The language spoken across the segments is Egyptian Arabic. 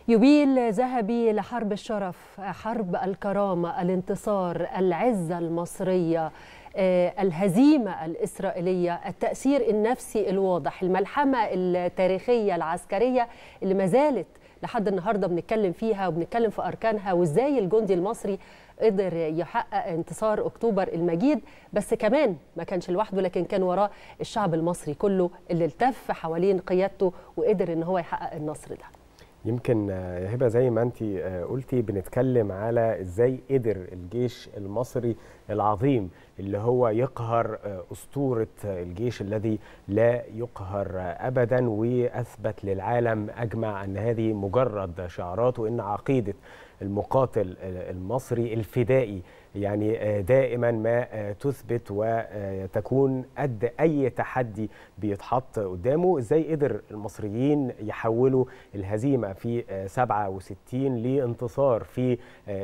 يبيل ذهبي لحرب الشرف حرب الكرامة الانتصار العزة المصرية الهزيمة الإسرائيلية التأثير النفسي الواضح الملحمة التاريخية العسكرية اللي ما زالت لحد النهاردة بنتكلم فيها وبنتكلم في أركانها وإزاي الجندي المصري قدر يحقق انتصار أكتوبر المجيد بس كمان ما كانش لوحده لكن كان وراه الشعب المصري كله اللي التف حوالين قيادته وقدر إن هو يحقق النصر ده يمكن يا هبه زي ما انت قلتي بنتكلم على ازاي قدر الجيش المصري العظيم اللي هو يقهر اسطوره الجيش الذي لا يقهر ابدا واثبت للعالم اجمع ان هذه مجرد شعارات وان عقيده المقاتل المصري الفدائي يعني دائما ما تثبت وتكون قد اي تحدي بيتحط قدامه ازاي قدر المصريين يحولوا الهزيمه في 67 لانتصار في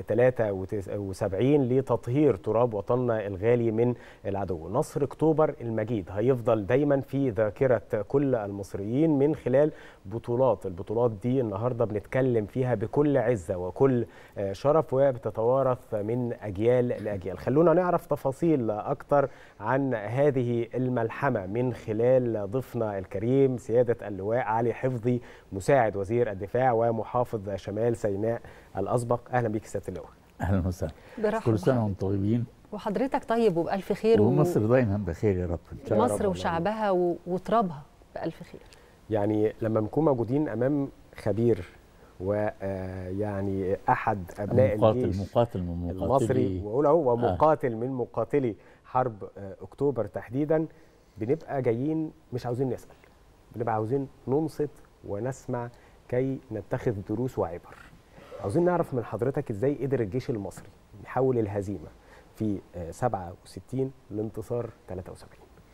73 لتطهير تراب وطننا الغالي من العدو نصر اكتوبر المجيد هيفضل دايما في ذاكره كل المصريين من خلال بطولات البطولات دي النهارده بنتكلم فيها بكل عزه وكل شرف وبتتوارث من اجيال لاجيال خلونا نعرف تفاصيل اكتر عن هذه الملحمه من خلال ضيفنا الكريم سياده اللواء علي حفظي مساعد وزير الدفاع ومحافظ شمال سيناء الاسبق اهلا بك سياده اللواء اهلا وسهلا كل سنه وانتم طيبين وحضرتك طيب وبالف خير ومصر دايما بخير يا رب ان شاء الله مصر وشعبها وترابها بالف خير يعني لما نكون موجودين امام خبير ويعني احد ابناء مقاتل الجيش مقاتل من مقاتلي المصري واقول اهو ومقاتل آه. من مقاتلي حرب اكتوبر تحديدا بنبقى جايين مش عاوزين نسال بنبقى عاوزين ننصت ونسمع كي نتخذ دروس وعبر عاوزين نعرف من حضرتك ازاي قدر الجيش المصري يحول الهزيمه في 67 لانتصار 73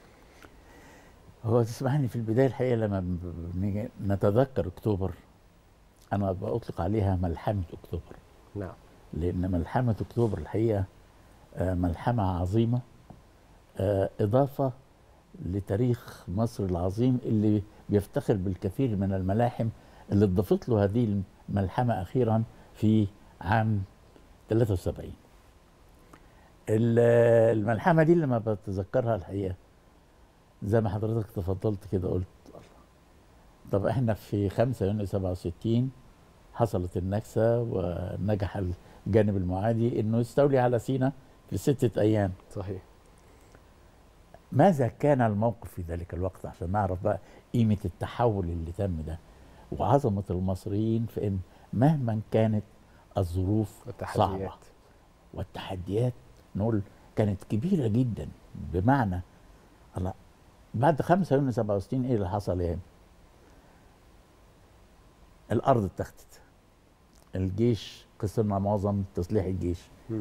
هو تسمحني في البدايه الحقيقه لما نتذكر اكتوبر انا بطلق عليها ملحمه اكتوبر نعم لان ملحمه اكتوبر الحقيقه ملحمه عظيمه اضافه لتاريخ مصر العظيم اللي بيفتخر بالكثير من الملاحم اللي اضافت له هذه الملحمه اخيرا في عام 73 الملحمه دي لما بتذكرها الحقيقه زي ما حضرتك تفضلت كده قلت طب احنا في 5 يونيو 67 حصلت النكسه ونجح الجانب المعادي انه يستولي على سينا في ستة ايام صحيح ماذا كان الموقف في ذلك الوقت عشان نعرف بقى قيمه التحول اللي تم ده وعظمه المصريين في ان مهما كانت الظروف والتحديات. صعبه والتحديات نقول كانت كبيره جدا بمعنى الله بعد 5 يونيو 67 ايه اللي حصل يعني؟ الارض اتخذت الجيش خسرنا معظم تسليح الجيش م.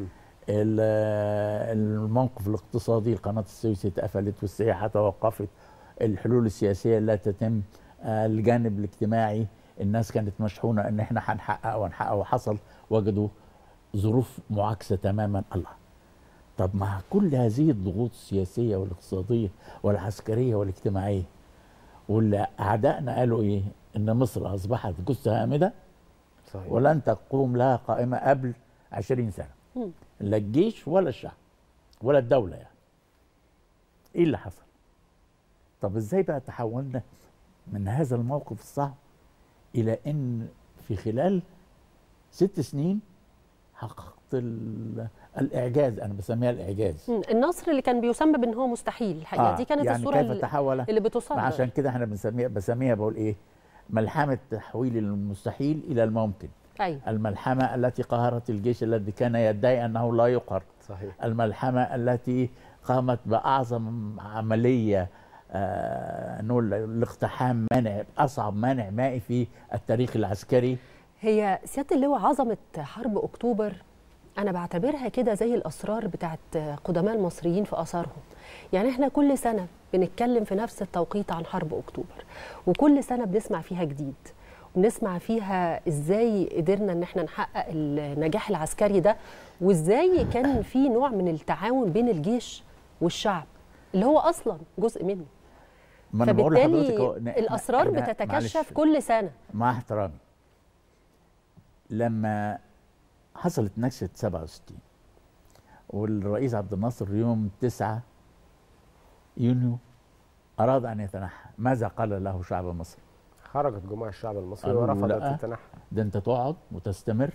الموقف الاقتصادي قناه السويس اتقفلت والسياحه توقفت الحلول السياسيه لا تتم الجانب الاجتماعي الناس كانت مشحونه ان احنا هنحقق وهنحقق وحصل وجدوا ظروف معاكسه تماما الله طب مع كل هذه الضغوط السياسيه والاقتصاديه والعسكريه والاجتماعيه واللي اعدائنا قالوا ايه ان مصر اصبحت جثه هامده صحيح. ولن تقوم لها قائمه قبل 20 سنه مم. لا الجيش ولا الشعب ولا الدوله يعني ايه اللي حصل طب ازاي بقى تحولنا من هذا الموقف الصعب الى ان في خلال ست سنين حققت الاعجاز انا بسميها الاعجاز مم. النصر اللي كان بيسمى بان هو مستحيل الحقيقه آه دي كانت يعني الصوره كيف اللي, تحول اللي بتصدر عشان كده احنا بنسميها بسميها بقول ايه ملحمه تحويل المستحيل الى الممكن ايوه الملحمه التي قهرت الجيش الذي كان يدعي انه لا يقهر صحيح الملحمه التي قامت باعظم عمليه آه نقول الاقتحام مانع اصعب مانع مائي في التاريخ العسكري هي سياده اللواء عظمه حرب اكتوبر انا بعتبرها كده زي الاسرار بتاعت قدماء المصريين في اثارهم يعني احنا كل سنه بنتكلم في نفس التوقيت عن حرب اكتوبر وكل سنه بنسمع فيها جديد ونسمع فيها ازاي قدرنا ان احنا نحقق النجاح العسكري ده وازاي كان في نوع من التعاون بين الجيش والشعب اللي هو اصلا جزء منه ما انا بقول فبالتالي لحضرتك هو- إن إحنا- الاسرار إحنا- بتتكشف معلش، كل سنه مع احترامي لما حصلت نكسة 67 والرئيس عبد الناصر يوم 9 يونيو أراد أن يتنحى ماذا قال له شعب مصر خرجت جموع الشعب المصري قالوا له ورفضت لأ. التنحي ده انت تقعد وتستمر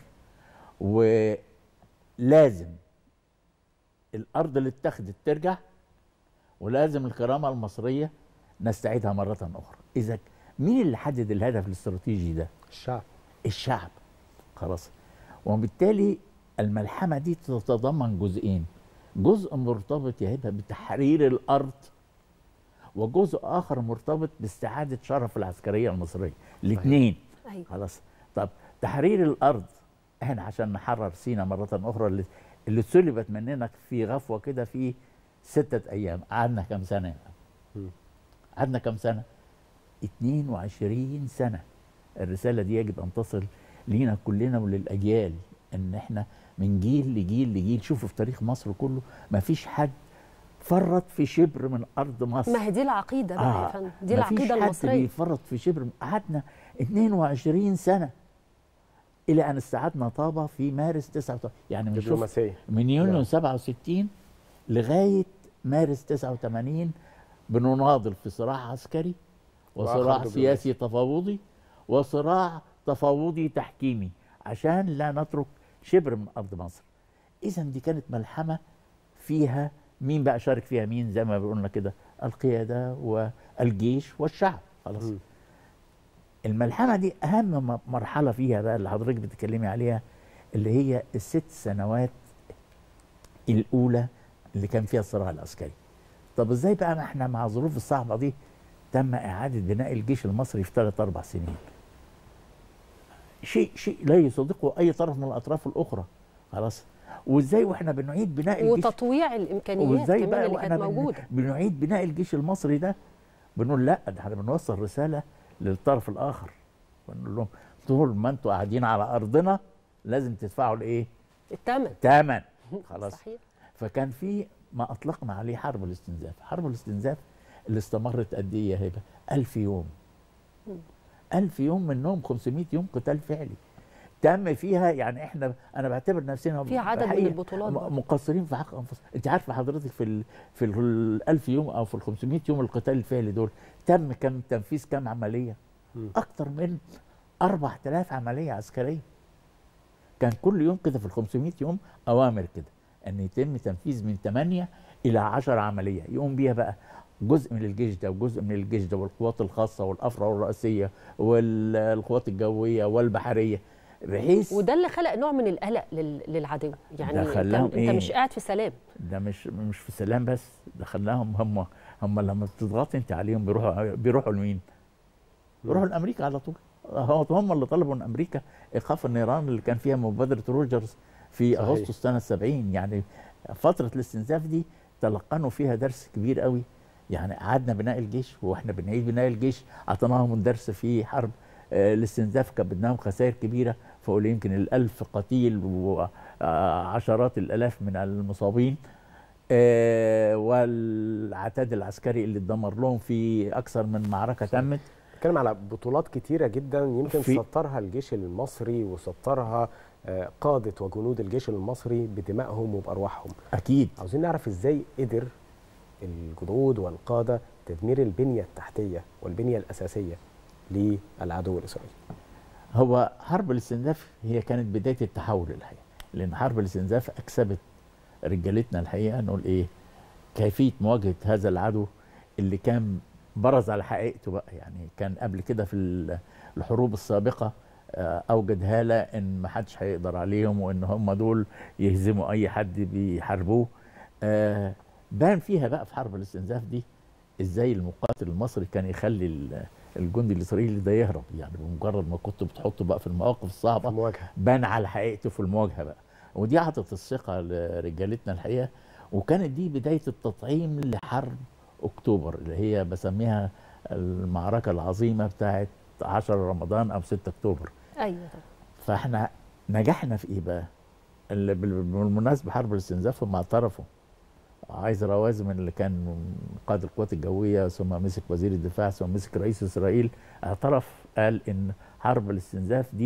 ولازم الارض اللي اتخذت ترجع ولازم الكرامه المصريه نستعيدها مره اخرى اذا مين اللي حدد الهدف الاستراتيجي ده الشعب الشعب خلاص وبالتالي الملحمه دي تتضمن جزئين جزء مرتبط يا هبه بتحرير الارض وجزء اخر مرتبط باستعاده شرف العسكريه المصريه الاثنين أيوة. خلاص طب تحرير الارض احنا عشان نحرر سينا مره اخرى اللي, اللي سلبت مننا في غفوه كده في ستة ايام قعدنا كام سنه يا مم. قعدنا كام سنه 22 سنه الرساله دي يجب ان تصل لينا كلنا وللاجيال ان احنا من جيل لجيل لجيل شوفوا في تاريخ مصر كله ما فيش حد فرط في شبر من ارض مصر ما هي دي العقيده بقى يا آه، فندم دي مفيش العقيده حد المصريه بيفرط في شبر قعدنا 22 سنه الى ان استعدنا طابه في مارس 89 يعني من شوف دبلوماسيه من يونيو نعم. 67 لغايه مارس 89 بنناضل في صراع عسكري وآخر وصراع دبلوماسي. سياسي تفاوضي وصراع تفاوضي تحكيمي عشان لا نترك شبر من ارض مصر. اذا دي كانت ملحمه فيها مين بقى شارك فيها مين زي ما بيقولنا كده القياده والجيش والشعب خلاص مم. الملحمه دي اهم م- مرحله فيها بقى اللي حضرتك بتتكلمي عليها اللي هي الست سنوات الاولى اللي كان فيها الصراع العسكري طب ازاي بقى ما احنا مع الظروف الصعبه دي تم اعاده بناء الجيش المصري في ثلاث اربع سنين شيء شيء لا يصدقه اي طرف من الاطراف الاخرى خلاص وازاي واحنا بنعيد بناء الجيش وتطويع الامكانيات وازاي كمان بقى اللي واحنا كانت بن- موجوده بنعيد بناء الجيش المصري ده بنقول لا ده احنا بنوصل رساله للطرف الاخر بنقول لهم طول ما انتوا قاعدين على ارضنا لازم تدفعوا الايه؟ الثمن ثمن خلاص صحيح فكان في ما اطلقنا عليه حرب الاستنزاف حرب الاستنزاف اللي استمرت قد ايه يا هبه 1000 يوم 1000 يوم منهم 500 يوم قتال فعلي تم فيها يعني احنا انا بعتبر نفسنا في عدد من الحقيقة البطولات م- برضه. مقصرين في حق انفسنا انت عارفه حضرتك في ال في ال 1000 يوم او في ال 500 يوم القتال الفعلي دول تم كم تنفيذ كم عمليه مم. اكتر من 4000 عمليه عسكريه كان كل يوم كده في ال 500 يوم اوامر كده ان يتم تنفيذ من 8 الى 10 عمليه يقوم بيها بقى جزء من الجيش ده وجزء من الجيش ده والقوات الخاصه والافرع والرئاسيه والقوات الجويه والبحريه بحيث وده اللي خلق نوع من القلق لل- للعدو يعني ده انت, خلاهم انت إيه؟ مش قاعد في سلام ده مش مش في سلام بس ده خلاهم هم هم لما بتضغط انت عليهم بيروحوا بيروحوا لمين؟ بيروحوا لامريكا على طول هو هم اللي طلبوا من امريكا ايقاف النيران اللي كان فيها مبادره روجرز في صحيح. اغسطس سنه 70 يعني فتره الاستنزاف دي تلقنوا فيها درس كبير قوي يعني قعدنا بناء الجيش واحنا بنعيد بناء الجيش اعطيناهم الدرس في حرب آه، الاستنزاف كبدناهم خسائر كبيره فوق يمكن الألف قتيل وعشرات الآلاف من المصابين آه، والعتاد العسكري اللي اتدمر لهم في أكثر من معركة تمت بنتكلم على بطولات كتيرة جدا يمكن في- سطرها الجيش المصري وسطرها آه، قادة وجنود الجيش المصري بدمائهم وبأرواحهم أكيد عاوزين نعرف ازاي قدر الجنود والقادة تدمير البنية التحتية والبنية الأساسية للعدو الإسرائيلي هو حرب الاستنزاف هي كانت بداية التحول الحقيقة لأن حرب الاستنزاف أكسبت رجالتنا الحقيقة نقول إيه كيفية مواجهة هذا العدو اللي كان برز على حقيقته بقى يعني كان قبل كده في ال- الحروب السابقة آه، أوجد هالة إن ما حدش هيقدر عليهم وإن هم دول يهزموا أي حد بيحاربوه آه، بان فيها بقى في حرب الاستنزاف دي ازاي المقاتل المصري كان يخلي ال- الجندي الاسرائيلي ده يهرب يعني بمجرد ما كنت بتحطه بقى في المواقف في الصعبه المواجهة بان على حقيقته في المواجهه بقى ودي اعطت الثقه لرجالتنا الحقيقه وكانت دي بدايه التطعيم لحرب اكتوبر اللي هي بسميها المعركه العظيمه بتاعت 10 رمضان او 6 اكتوبر ايوه طبعا فاحنا نجحنا في ايه بقى؟ اللي بال- بالمناسبه حرب الاستنزاف هم اعترفوا عايز روازم اللي كان قائد القوات الجويه ثم مسك وزير الدفاع ثم مسك رئيس اسرائيل اعترف قال ان حرب الاستنزاف دي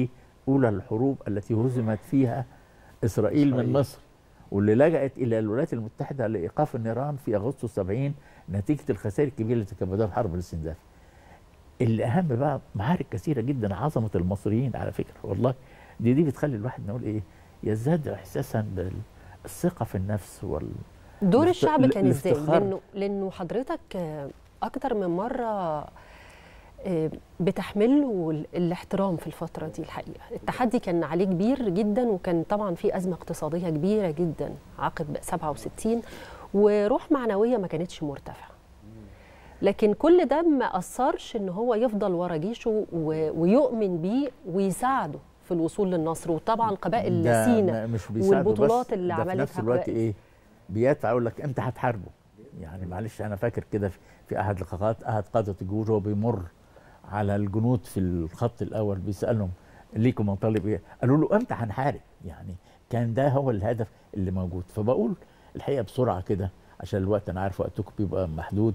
اولى الحروب التي هزمت فيها اسرائيل, إسرائيل. من مصر واللي لجأت الى الولايات المتحده لايقاف النيران في اغسطس 70 نتيجه الخسائر الكبيره التي تكبدها في حرب الاستنزاف. اللي اهم بقى معارك كثيره جدا عظمه المصريين على فكره والله دي دي بتخلي الواحد نقول ايه يزداد احساسا بالثقه في النفس وال دور الاست- الشعب كان ازاي الافتخار. لانه لانه حضرتك آه، اكتر من مره آه، بتحمل له ال- الاحترام في الفتره دي الحقيقه التحدي كان عليه كبير جدا وكان طبعا في ازمه اقتصاديه كبيره جدا عقب 67 وروح معنويه ما كانتش مرتفعه لكن كل ده ما اثرش ان هو يفضل ورا جيشه و- ويؤمن بيه ويساعده في الوصول للنصر وطبعا قبائل ده سينا م- مش بيساعده والبطولات بس اللي ده في عملتها نفس الوقت قبائل. ايه بيدفع يقول لك امتى هتحاربوا يعني معلش انا فاكر كده في- في احد اللقاءات احد قاده الجيوش وهو بيمر على الجنود في الخط الاول بيسالهم ليكم مطالب ايه؟ قالوا له امتى هنحارب؟ يعني كان ده هو الهدف اللي موجود فبقول الحقيقه بسرعه كده عشان الوقت انا عارف وقتكم بيبقى محدود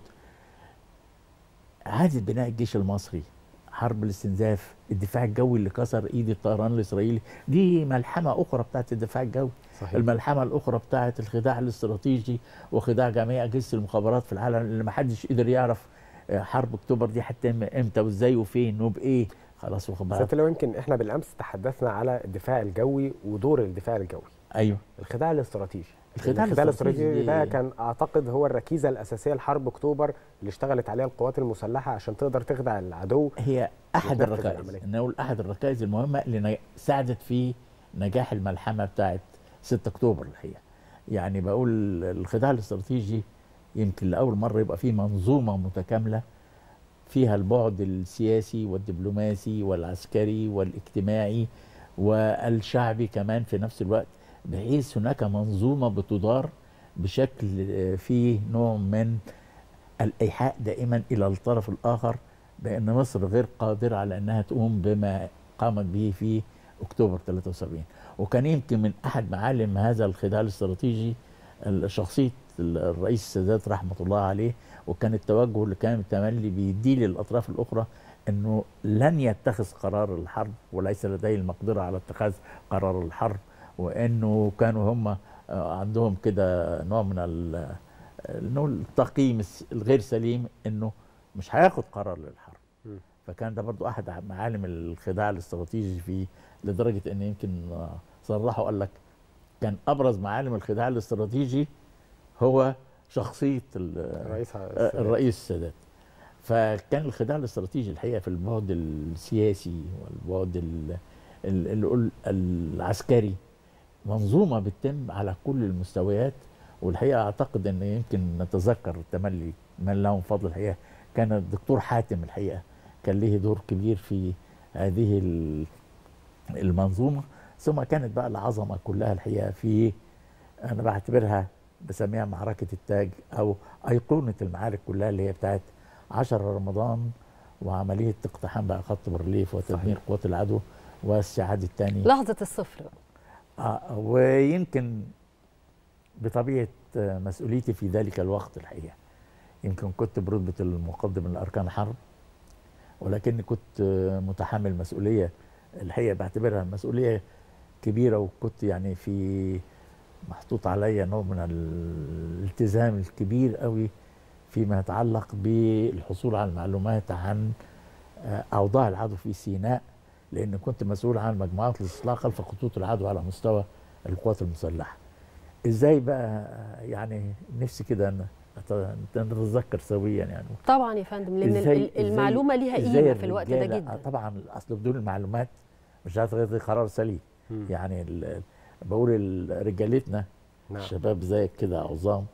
إعادة بناء الجيش المصري حرب الاستنزاف الدفاع الجوي اللي كسر ايد الطيران الاسرائيلي دي ملحمه اخرى بتاعت الدفاع الجوي صحيح الملحمه الاخرى بتاعت الخداع الاستراتيجي وخداع جميع اجهزه المخابرات في العالم اللي ما حدش قدر يعرف آه، حرب اكتوبر دي هتتم امتى وازاي وفين وبايه خلاص واخد بالك سيادة لو يمكن احنا بالامس تحدثنا على الدفاع الجوي ودور الدفاع الجوي ايوه الخداع الاستراتيجي الخداع الخداع الاستراتيجي الاستراتيجي دي- ده كان اعتقد هو الركيزه الاساسيه لحرب اكتوبر اللي اشتغلت عليها القوات المسلحه عشان تقدر تخدع العدو هي احد وتنفذ الركائز العملية. نقول احد الركائز المهمه اللي نا- ساعدت في نجاح الملحمه بتاعت 6 اكتوبر الحقيقه يعني بقول الخداع الاستراتيجي يمكن لاول مره يبقى فيه منظومه متكامله فيها البعد السياسي والدبلوماسي والعسكري والاجتماعي والشعبي كمان في نفس الوقت بحيث هناك منظومه بتدار بشكل آه، فيه نوع من الايحاء دائما الى الطرف الاخر بان مصر غير قادره على انها تقوم بما قامت به في اكتوبر 73 وكان يمكن من احد معالم هذا الخداع الاستراتيجي شخصيه الرئيس السادات رحمه الله عليه وكان التوجه اللي كان التملي بيديه للاطراف الاخرى انه لن يتخذ قرار الحرب وليس لديه المقدره على اتخاذ قرار الحرب وانه كانوا هم آه، عندهم كده نوع من ال- نقول التقييم الس- الغير سليم انه مش هياخد قرار للحرب مم. فكان ده برضو احد معالم الخداع الاستراتيجي فيه لدرجه ان يمكن آه، صرحوا قال لك كان ابرز معالم الخداع الاستراتيجي هو شخصيه ال- الرئيس آه، الرئيس السادات فكان الخداع الاستراتيجي الحقيقه في البعد السياسي والبعد ال- ال- اللي نقول العسكري منظومه بتتم على كل المستويات والحقيقه اعتقد ان يمكن نتذكر التملي من لهم فضل الحقيقه كان الدكتور حاتم الحقيقه كان له دور كبير في هذه ال- المنظومه ثم كانت بقى العظمه كلها الحقيقه في انا بعتبرها بسميها معركه التاج او ايقونه المعارك كلها اللي هي بتاعت 10 رمضان وعمليه اقتحام بقى خط بارليف وتدمير صحيح. قوات العدو واستعاده الثاني لحظه الصفر بقى. آه ويمكن بطبيعه آه، مسؤوليتي في ذلك الوقت الحقيقه يمكن كنت برتبه المقدم من اركان الحرب ولكني كنت آه، متحمل مسؤوليه الحقيقه بعتبرها مسؤوليه كبيره وكنت يعني في محطوط عليا نوع من الالتزام الكبير قوي فيما يتعلق بالحصول على المعلومات عن آه، اوضاع العدو في سيناء لان كنت مسؤول عن مجموعات الاصلاح خلف خطوط العدو على مستوى القوات المسلحه ازاي بقى يعني نفسي كده ن- نت- نتذكر سويا يعني طبعا يا فندم لان إزاي- ال- إزاي- المعلومه ليها إزاي قيمه في الوقت ده الرجالة- جدا طبعا اصل بدون المعلومات مش هتاخد قرار سليم مم. يعني ال- بقول ال- رجالتنا نعم شباب زيك كده عظام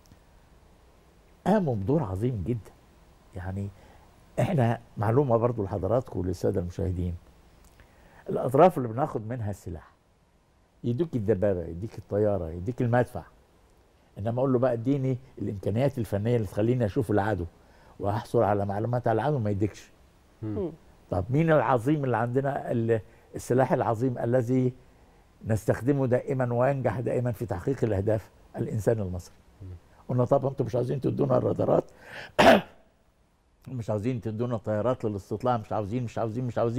قاموا بدور عظيم جدا يعني احنا معلومه برضو لحضراتكم وللساده المشاهدين الاطراف اللي بناخد منها السلاح يديك الدبابه يديك الطياره يديك المدفع انما اقول له بقى اديني الامكانيات الفنيه اللي تخليني اشوف العدو واحصل على معلومات على العدو ما يديكش مم. طب مين العظيم اللي عندنا ال- السلاح العظيم الذي نستخدمه دائما وينجح دائما في تحقيق الاهداف الانسان المصري قلنا طب انتم مش عاوزين تدونا الرادارات مش عاوزين تدونا طيارات للاستطلاع مش عاوزين مش عاوزين مش عاوزين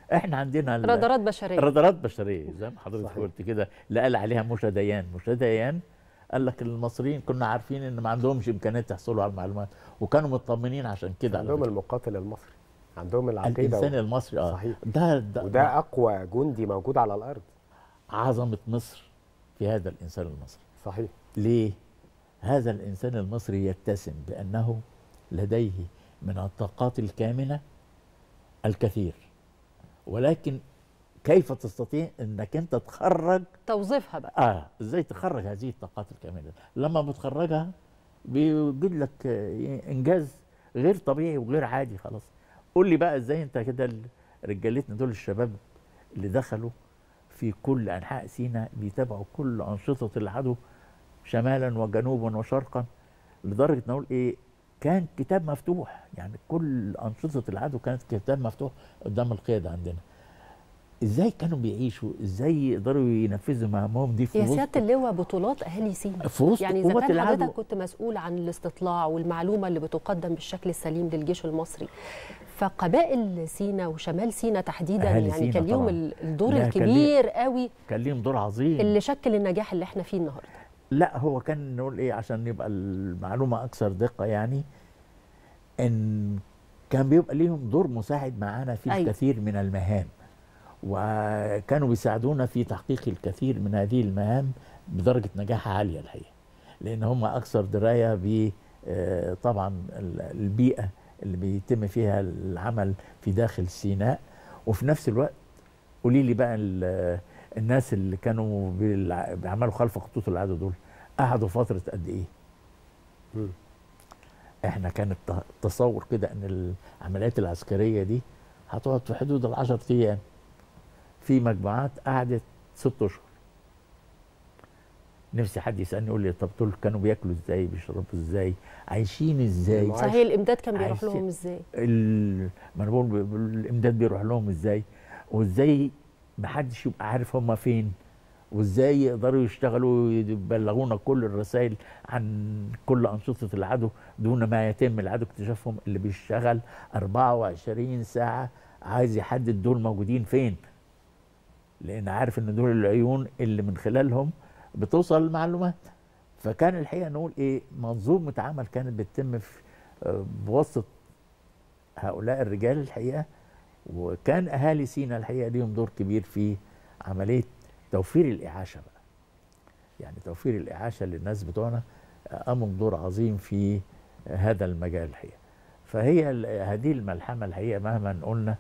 احنا عندنا ال- رادارات بشريه رادارات بشريه زي ما حضرتك صحيح. قلت كده اللي قال عليها مشا ديان مشا ديان قال لك المصريين كنا عارفين ان ما عندهمش امكانيات يحصلوا على المعلومات وكانوا مطمنين عشان كده على عندهم فكرة. المقاتل المصري عندهم العقيده الانسان و... المصري اه صحيح. ده ده, وده اقوى جندي موجود على الارض عظمه مصر في هذا الانسان المصري صحيح ليه؟ هذا الإنسان المصري يتسم بأنه لديه من الطاقات الكامنة الكثير ولكن كيف تستطيع أنك أنت تخرج توظيفها بقى آه إزاي تخرج هذه الطاقات الكامنة لما بتخرجها بيوجد لك آه، إنجاز غير طبيعي وغير عادي خلاص قول لي بقى إزاي أنت كده ال- رجالتنا دول الشباب اللي دخلوا في كل أنحاء سيناء بيتابعوا كل أنشطة العدو شمالا وجنوبا وشرقا لدرجه نقول ايه كان كتاب مفتوح يعني كل انشطه العدو كانت كتاب مفتوح قدام القياده عندنا ازاي كانوا بيعيشوا ازاي يقدروا ينفذوا مهامهم دي في يا وسط سياده اللواء بطولات اهالي سينا في وسط يعني اذا قوات كان العدو حضرتك كنت مسؤول عن الاستطلاع والمعلومه اللي بتقدم بالشكل السليم للجيش المصري فقبائل سينا وشمال سينا تحديدا أهالي يعني سينا كان ليهم طبعاً. ال- الدور لا، كان ليه- الكبير قوي كان ليهم دور عظيم اللي شكل النجاح اللي احنا فيه النهارده لا هو كان نقول ايه عشان يبقى المعلومه اكثر دقه يعني ان كان بيبقى ليهم دور مساعد معانا في أيوة. الكثير من المهام وكانوا بيساعدونا في تحقيق الكثير من هذه المهام بدرجه نجاح عاليه الحقيقه لان هم اكثر درايه ب آه، طبعا ال- البيئه اللي بيتم فيها العمل في داخل سيناء وفي نفس الوقت قولي لي بقى ال- الناس اللي كانوا بالع- بيعملوا خلف خطوط العدو دول قعدوا فتره قد ايه؟ مم. احنا كان الت- التصور كده ان العمليات العسكريه دي هتقعد في حدود العشر ايام في مجموعات قعدت ست اشهر نفسي حد يسالني يقول لي طب دول كانوا بياكلوا ازاي بيشربوا ازاي عايشين ازاي المعايشة. صحيح الامداد كان بيروح عايشين. لهم ازاي ال- ما انا بقول ب- الامداد بيروح لهم ازاي وازاي محدش يبقى عارف هم فين وازاي يقدروا يشتغلوا يبلغونا كل الرسائل عن كل انشطه العدو دون ما يتم العدو اكتشافهم اللي بيشتغل 24 ساعه عايز يحدد دول موجودين فين لان عارف ان دول العيون اللي من خلالهم بتوصل المعلومات فكان الحقيقه نقول ايه منظومه عمل كانت بتتم في آه، بواسطه هؤلاء الرجال الحقيقه وكان اهالي سينا الحقيقه ليهم دور كبير في عمليه توفير الاعاشه بقى يعني توفير الاعاشه للناس بتوعنا قاموا بدور عظيم في هذا المجال الحقيقه فهي ال- هذه الملحمه الحقيقه مهما قلنا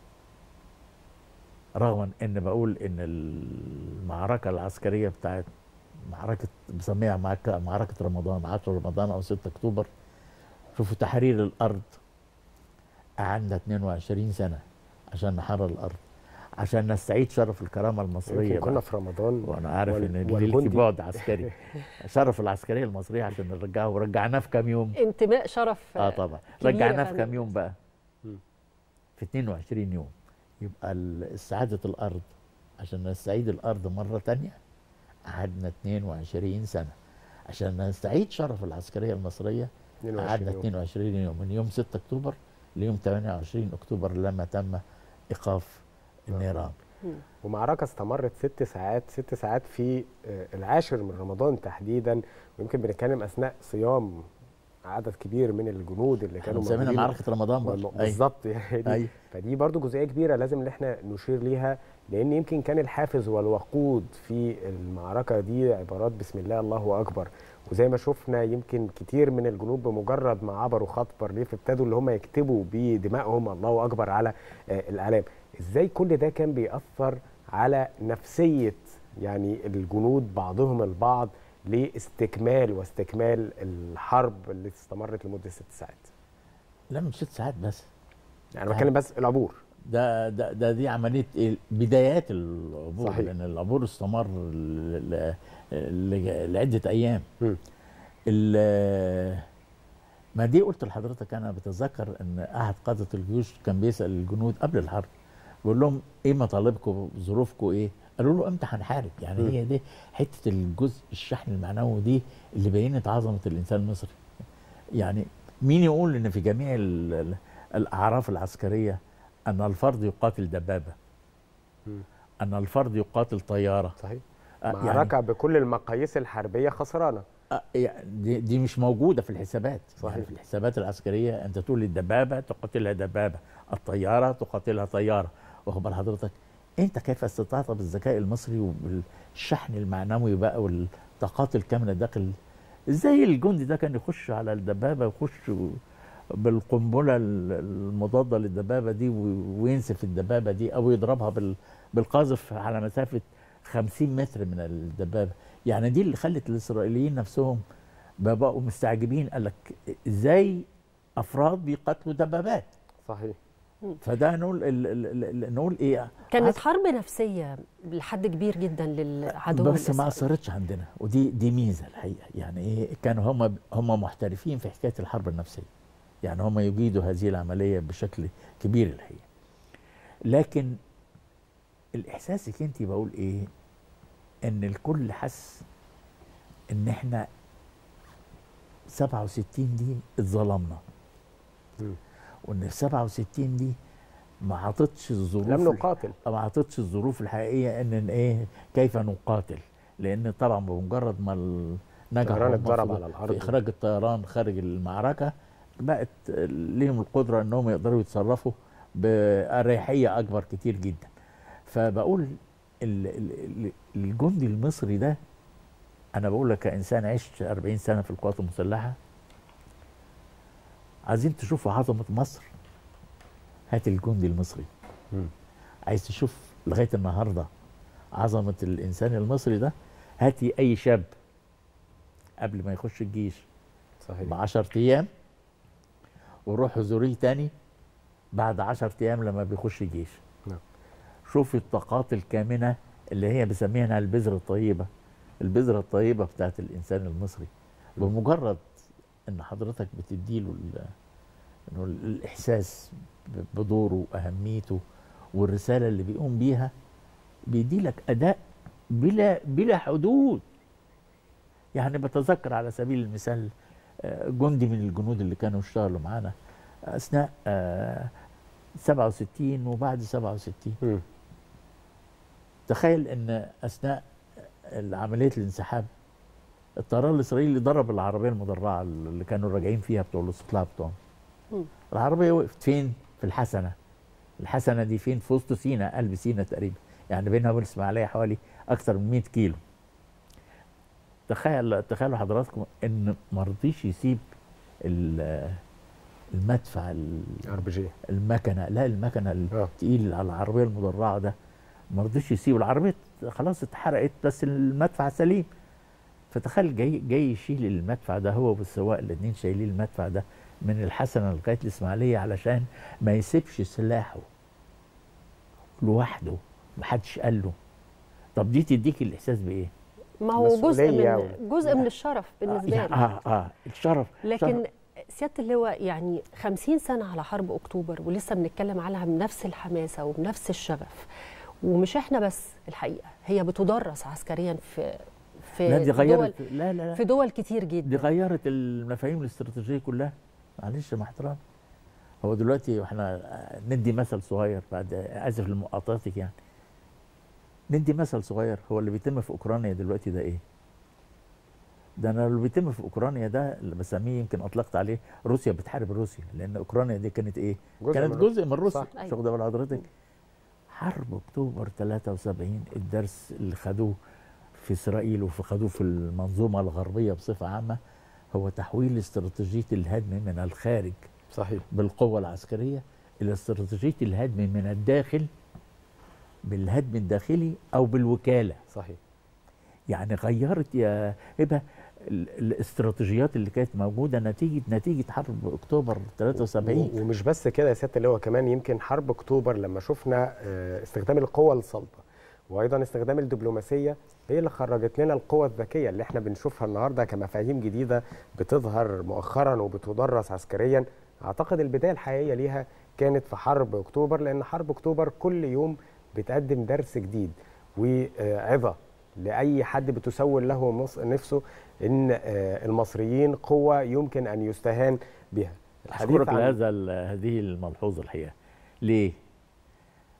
رغم ان بقول ان المعركه العسكريه بتاعت معركه بسميها معك- معركه رمضان 10 رمضان او 6 اكتوبر شوفوا تحرير الارض قعدنا 22 سنه عشان نحرر الارض عشان نستعيد شرف الكرامه المصريه يمكن كنا بقى. في رمضان وانا عارف وال- ان الليل والجندي. في بعد عسكري شرف العسكريه المصريه عشان نرجعه ورجعناه في كام يوم انتماء شرف اه طبعا كبير رجعناه في أوي. كام يوم بقى مم. في 22 يوم يبقى ال- سعاده الارض عشان نستعيد الارض مره تانية قعدنا 22 سنه عشان نستعيد شرف العسكريه المصريه 22 قعدنا يوم. 22 يوم من يوم 6 اكتوبر ليوم 28 اكتوبر لما تم ايقاف النيران ومعركة استمرت ست ساعات ست ساعات في آه، العاشر من رمضان تحديدا ويمكن بنتكلم أثناء صيام عدد كبير من الجنود اللي كانوا كانوا مسمينها موجودين معركه رمضان والم- برضه أيوة. بالظبط يعني دي أيوة. فدي برضو جزئيه كبيره لازم ان احنا نشير ليها لان يمكن كان الحافز والوقود في المعركه دي عبارات بسم الله الله اكبر وزي ما شفنا يمكن كتير من الجنود بمجرد ما عبروا خط بارليف ابتدوا اللي هم يكتبوا بدمائهم الله اكبر على آه، الاعلام ازاي كل ده كان بيأثر على نفسيه يعني الجنود بعضهم البعض لاستكمال واستكمال الحرب اللي استمرت لمده ست ساعات لا مش ست ساعات بس يعني أنا بتكلم بس العبور ده ده ده دي عمليه إيه؟ بدايات العبور صحيح. لان العبور استمر ل- ل- ل- لعده ايام مم. ال- ما دي قلت لحضرتك انا بتذكر ان احد قاده الجيوش كان بيسال الجنود قبل الحرب بيقول لهم ايه مطالبكم ظروفكم ايه قالوا له امتى هنحارب يعني مم. هي دي حته الجزء الشحن المعنوي دي اللي بينت عظمه الانسان المصري يعني مين يقول ان في جميع ال- ال- الاعراف العسكريه ان الفرد يقاتل دبابه مم. ان الفرد يقاتل طياره صحيح آه، معركه بكل المقاييس الحربيه خسرانه آه، يعني دي, دي مش موجوده في الحسابات صحيح. يعني في الحسابات العسكريه انت تقول الدبابه تقاتلها دبابه الطياره تقاتلها طياره واخد بال حضرتك انت كيف استطعت بالذكاء المصري وبالشحن المعنوي بقى والطاقات الكامنه داخل ازاي الجندي ده كان يخش على الدبابه ويخش و- بالقنبله ال- المضاده للدبابه دي و- وينسف الدبابه دي او يضربها بال- بالقاذف على مسافه 50 متر من الدبابه يعني دي اللي خلت الاسرائيليين نفسهم بقوا مستعجبين قال لك ازاي افراد بيقاتلوا دبابات صحيح فده نقول ال ال ال نقول ايه كانت عس- حرب نفسيه لحد كبير جدا للعدو بس ما الإسرائيلي. اثرتش عندنا ودي دي ميزه الحقيقه يعني ايه كانوا هم هم محترفين في حكايه الحرب النفسيه يعني هم يجيدوا هذه العمليه بشكل كبير الحقيقه لكن الاحساسك انت بقول ايه ان الكل حس ان احنا 67 دي اتظلمنا مم. وان في 67 دي ما عطتش الظروف لم الح- نقاتل ما اعطتش الظروف الحقيقيه ان إن ايه كيف نقاتل لان طبعا بمجرد ما ال- نجحوا الطيران هم اتضرب في- على الأرض. في اخراج الطيران خارج المعركه بقت ليهم القدره انهم يقدروا يتصرفوا باريحيه اكبر كتير جدا فبقول ال- ال- ال- الجندي المصري ده انا بقول لك كانسان عشت 40 سنه في القوات المسلحه عايزين تشوفوا عظمه مصر هات الجندي المصري مم. عايز تشوف لغايه النهارده عظمه الانسان المصري ده هاتي اي شاب قبل ما يخش الجيش ب صحيح 10 ايام وروح زوريه تاني بعد 10 ايام لما بيخش الجيش نعم. شوف الطاقات الكامنه اللي هي بسميها البذره الطيبه البذره الطيبه بتاعت الانسان المصري مم. بمجرد ان حضرتك بتديله ال- إنه ال- الاحساس ب- بدوره واهميته والرساله اللي بيقوم بيها بيدي لك اداء بلا بلا حدود يعني بتذكر على سبيل المثال آه، جندي من الجنود اللي كانوا اشتغلوا معانا اثناء آه، 67 وبعد 67 مم. تخيل ان اثناء عمليه الانسحاب الطيران الاسرائيلي ضرب العربيه المدرعه اللي كانوا راجعين فيها بتوع الاستطلاع بتوعهم مم. العربيه وقفت فين في الحسنه الحسنه دي فين في وسط سينا قلب سينا تقريبا يعني بينها وبين الاسماعيليه حوالي اكثر من 100 كيلو تخيل تخيلوا حضراتكم ان ما رضيش يسيب ال- المدفع ال- ار بي جي المكنه لا المكنه اه التقيل على العربيه المدرعه ده ما رضيش يسيب العربيه خلاص اتحرقت بس المدفع سليم فتخيل جاي جاي يشيل المدفع ده هو والسواق الاثنين شايلين المدفع ده من الحسنه لغايه الاسماعيليه علشان ما يسيبش سلاحه لوحده محدش قال له طب دي تديك الاحساس بايه؟ ما هو جزء مسؤولية من جزء من الشرف بالنسبه اه لي اه, آه الشرف لكن سياده اللواء يعني 50 سنه على حرب اكتوبر ولسه بنتكلم عنها بنفس الحماسه وبنفس الشغف ومش احنا بس الحقيقه هي بتدرس عسكريا في في لا دي دول غيرت لا لا, لا في دول كتير دي جدا غيرت المفاهيم الاستراتيجيه كلها معلش مع احترام هو دلوقتي احنا ندي مثل صغير بعد اسف لمقاطعتك يعني ندي مثل صغير هو اللي بيتم في اوكرانيا دلوقتي ده ايه؟ ده انا اللي بيتم في اوكرانيا ده اللي بسميه يمكن اطلقت عليه روسيا بتحارب روسيا لان اوكرانيا دي كانت ايه؟ جزء كانت من جزء من روسيا صح. مش أيوة. واخده بال حضرتك حرب اكتوبر 73 الدرس اللي خدوه في اسرائيل وفي خدوه في المنظومه الغربيه بصفه عامه هو تحويل استراتيجيه الهدم من الخارج صحيح بالقوه العسكريه الى استراتيجيه الهدم من الداخل بالهدم الداخلي او بالوكاله صحيح يعني غيرت يا هبه ال- الاستراتيجيات اللي كانت موجوده نتيجه نتيجه حرب اكتوبر 73 و- ومش بس كده يا سياده اللواء كمان يمكن حرب اكتوبر لما شفنا آه، استخدام القوة الصلبة وايضا استخدام الدبلوماسية هي اللي خرجت لنا القوة الذكية اللي احنا بنشوفها النهارده كمفاهيم جديدة بتظهر مؤخرا وبتدرس عسكريا اعتقد البداية الحقيقية ليها كانت في حرب اكتوبر لان حرب اكتوبر كل يوم بتقدم درس جديد وعظة لأي حد بتسول له مص- نفسه ان آه، المصريين قوة يمكن ان يستهان بها اشكرك عن- لهذا ال- هذه الملحوظه الحقيقه ليه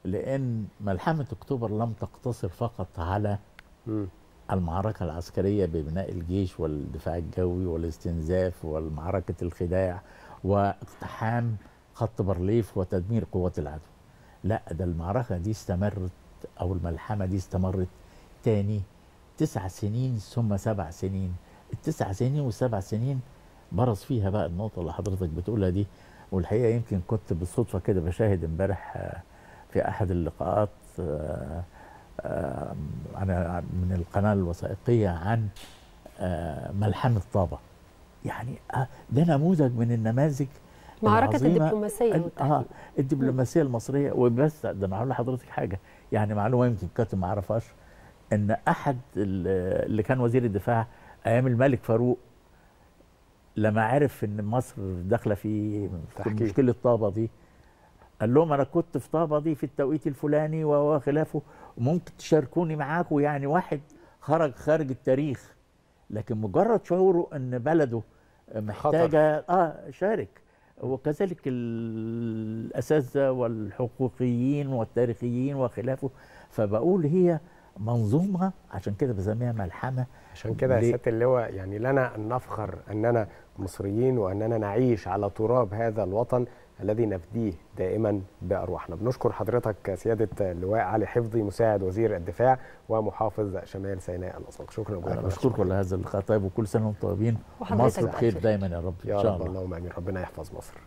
لان ملحمه اكتوبر لم تقتصر فقط على مم. المعركة العسكرية ببناء الجيش والدفاع الجوي والاستنزاف والمعركة الخداع واقتحام خط بارليف وتدمير قوات العدو لا ده المعركة دي استمرت أو الملحمة دي استمرت تاني تسع سنين ثم سبع سنين التسع سنين والسبع سنين برز فيها بقى النقطة اللي حضرتك بتقولها دي والحقيقة يمكن كنت بالصدفة كده بشاهد امبارح آه، في أحد اللقاءات آه، آه، أنا من القناة الوثائقية عن آه، ملحمة طابة يعني آه، ده نموذج من النماذج معركة العظيمة الدبلوماسية ال- والتحكيم. اه الدبلوماسيه المصريه وبس ده انا هقول لحضرتك حاجه يعني معلومه يمكن كنت ما اعرفهاش ان احد ال- اللي كان وزير الدفاع ايام الملك فاروق لما عرف ان مصر داخله في في تحكيم. مشكله طابه دي قال لهم انا كنت في طابه دي في التوقيت الفلاني وخلافه وممكن تشاركوني معاكم يعني واحد خرج خارج التاريخ لكن مجرد شعوره ان بلده محتاجه اه شارك وكذلك ال- الاساتذه والحقوقيين والتاريخيين وخلافه فبقول هي منظومه عشان كده بسميها ملحمه عشان كده يا ليه؟ سياده اللواء يعني لنا ان نفخر اننا مصريين واننا نعيش على تراب هذا الوطن الذي نفديه دائما بارواحنا. بنشكر حضرتك سياده اللواء علي حفظي مساعد وزير الدفاع ومحافظ شمال سيناء الاسبق. شكرا انا جزيلا بشكركم على هذا اللقاء طيب وكل سنه وانتم طيبين وحضرتك مصر بألف بخير خير. دايما يا رب يا ان شاء رب الله اللهم امين ربنا يحفظ مصر.